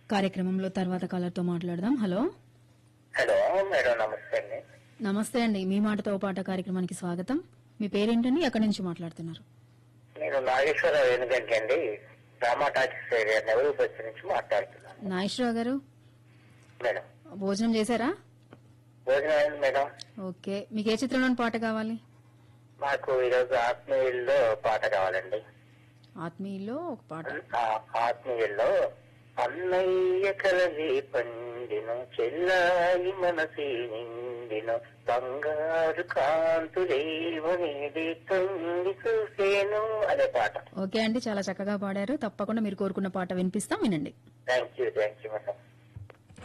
కార్యక్రమంలో తర్వాత కాలర్తో మాట్లాడదాం హలో హలో మేడం నమస్తే అండి నమస్తే అండి మీ మాటతో పాట కార్యక్రమానికి స్వాగతం మీ పేరేంటండి ఎక్కడి నుంచి మాట్లాడుతున్నారు నేను నాగేశ్వర వెనుగంటి అండి రామా టాకీస్ ఏరియా నెవరు బస్ నుంచి మాట్లాడుతున్నాను నాగేశ్వరరావు గారు మేడం భోజనం చేశారా భోజనం అయింది మేడం ఓకే మీకు ఏ చిత్రంలోని పాట కావాలి మాకు ఈరోజు ఆత్మీయుల్లో పాట కావాలండి ఆత్మీయుల్లో ఒక పాట ఆ ఆత్మీయుల్లో అన్నయ్య కలవి పండిన చెల్లాయి మనసి నిండిన బంగారు కాంతులేవనేది తొంగి చూసేను అనే పాట ఓకే అండి చాలా చక్కగా పాడారు తప్పకుండా మీరు కోరుకున్న పాట వినిపిస్తాం వినండి thank you thank you madam